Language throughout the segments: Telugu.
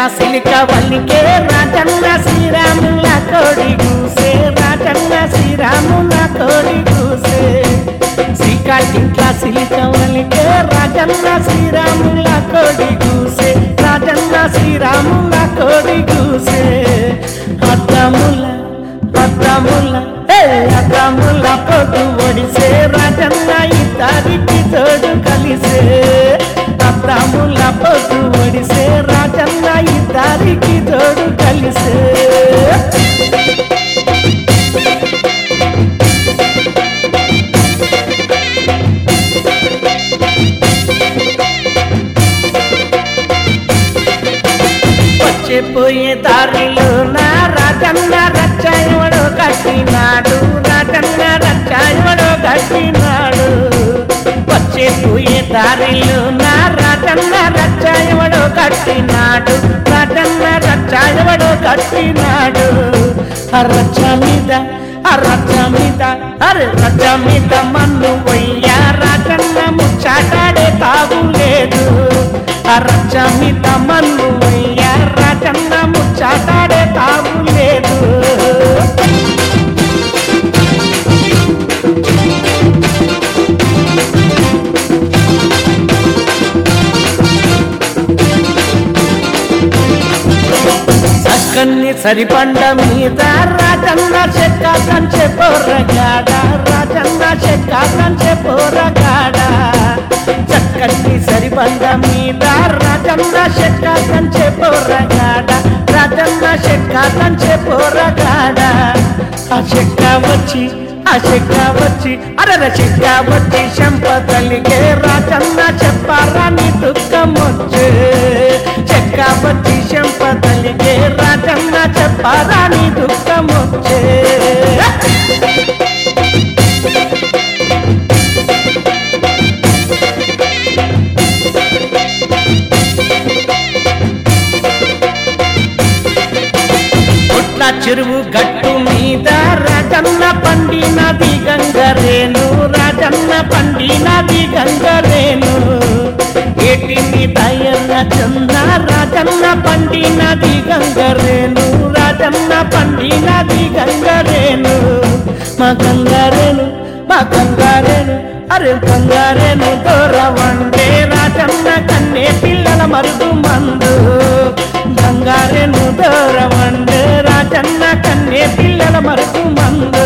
సిలిక వల్లికే రాజన్న శ్రీరాముల కోడి కూసే రాజన్న శ్రీరాముల కోడి కూసే శ్రీకాంటింట్ల సిలిక వల్లికే రాజన్న శ్రీరాముల కోడి కూసే రాజన్న శ్రీరాముల కోడి కూసే అద్దముల అద్దముల ఏ అద్దముల పొద్దు ఒడిసే రాజన్న ఇద్దరికి తోడు కలిసే అద్దముల పొద్దు ఒడిసే రాజన్న ఇద్దరికి తోడు కలిసే వచ్చే పోయే దారిలో నా రాజన్న రచ్చాయవడు కట్టినాడు రాజన్న రచ్చాయవడు కట్టినాడు వచ్చే పోయే దారిలో నా రాజన్న రచ్చాయవడు కట్టినాడు రాజన్న రచ్చాయవడు కట్టినాడు ఆ రచ్చ మీద ఆ రచ్చ మీద అరే రచ్చ మీద మన్ను పోయ్యా రాజన్న ముచ్చాటాడే తాగులేదు ఆ రచ్చ మీద మన్ను పోయ్యా రాజన్న ముచ్చాటాడే తాగులేదు అక్కన్ని సరిపండ మీద రాజన్న చెక్క కంచె పోరగాడ రాజన్న చెక్క కంచె పోరగాడ చక్కని సరిబండ మీద రాజన్న చెక్క కంచె పోరగాడ రాజన్న చెక్క కంచె పోరగాడ ఆ చెక్క వచ్చి ఆ చెక్క వచ్చి అరర చెక్క వచ్చి చంపదలిగే రాజన్న చెప్పారాని దుఃఖం వచ్చే చెక్క వచ్చి చంపదలిగే రాజన్న చెప్పారాని దుఃఖం వచ్చే పుట్ల చెరువు గట్టు మీద రాజన్న పండినది గంగరేను రాజన్న పండినది గంగరేను ఏటి మీద ఎర్ర చంద రాజన్న పండినది గంగరేను రాజన్న పండినది గంగరేను మా గంగారేను మా గంగారేను అరే గంగారేను దూరవండే రాజన్న కన్నే పిల్లల మరుగు మందు గంగారేను దూరవండే రాజన్న కన్నే పిల్లల మరుగు మందు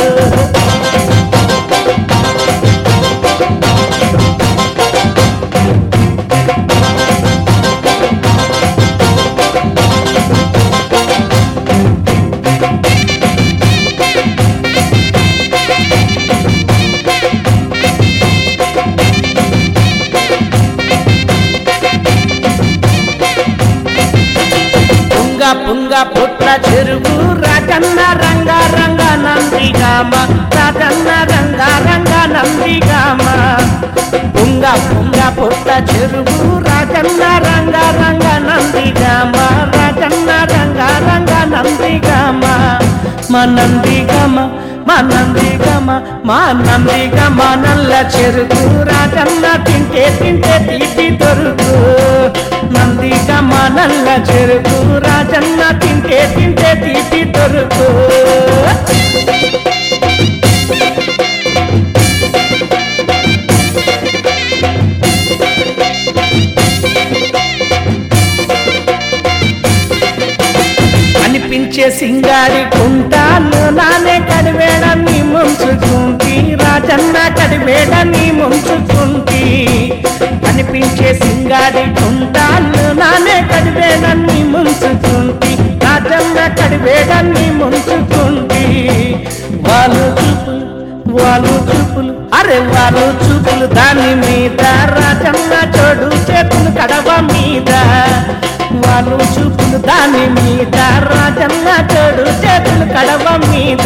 పుంగ పుంగ పుట్ల చెరువు రాజన్న రంగ రంగ నందిగామ రాజన్న రంగ రంగ నందిగామ పుంగ పుంగ పుట్ల చెరువు రాజన్న రంగ రంగ నందిగామ రాజన్న రంగ రంగ నందిగామ మా నందిగామ మా నందిగామ మా నందిగామ నల్ల చెరుకు రాజన్న తింటే తింటే తీపి దొరుకు నందిగామ నల్ల చెరుకు రాజన్న తింటే తింటే తీపి దొరుకు అనిపించే సింగారి కుంటాను నానే కడివేడని ముంచుకుంటి రాజన్న కడివేడని ముంచుకుంటి అనిపించే సింగారి కుంటాను నానే కడివేడని ముంచుకుంటి రాజన్న కడివేడని ముంచుకుంటి వాళ్ళు చూపులు వాళ్ళు చూపులు అరే వాళ్ళు చూపులు దాని మీద రాజన్న చోడు చేతులు కడవ మీద వాళ్ళు చూపులు దాని మీద రాజన్న చోడు చేతులు కడవ మీద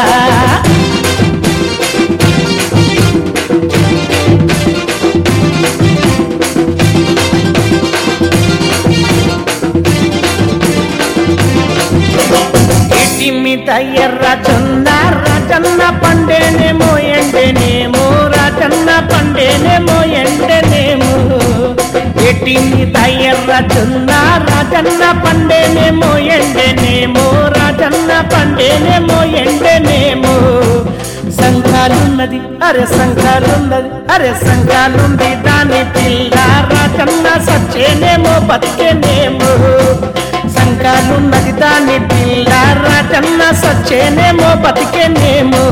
ఇటి మీద ఎర్ర చొంద రాజన్న పండేనేమో ఎండేనేమో రాజన్న పండేనేమో ఎండేనేమో ఎట్టి మీద ఎర్ర జొన్న రాజన్న పండేనేమో ఎండేనేమో రాజన్న పండేనేమో ఎండేనేమో సంఘాలున్నది అరే సంఘాలున్నది అరే సంఘాలుంది దాని పిల్ల రాజన్న సచ్చేనేమో బతికేనేమో సంఘాలున్నది దాని పిల్ల రాజన్న సచ్చేనేమో బతికేనేమో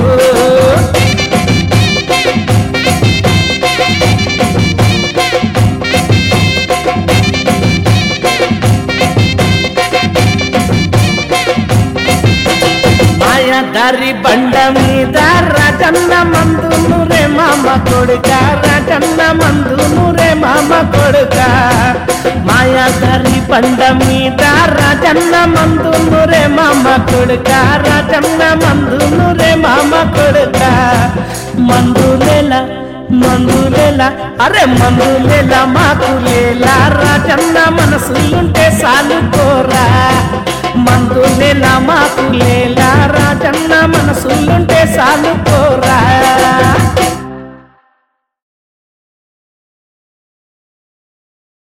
మాయదారి బండ మీద రాజన్న మందును రే మామ కొడుక రాజన్న మందును రే మామ కొడుక మాయాదారి బండ మీద రాజన్న మందును రే మామ కొడుక రాజన్న మందును రే మామ కొడుక మందులేలా మందులేలా అరే మందులేలా మాకు లేలా రాజన్న మనసులుంటే సాలుకోరా మందు లేలా మాకు లేలా రాజన్న మనసులుంటే సాలు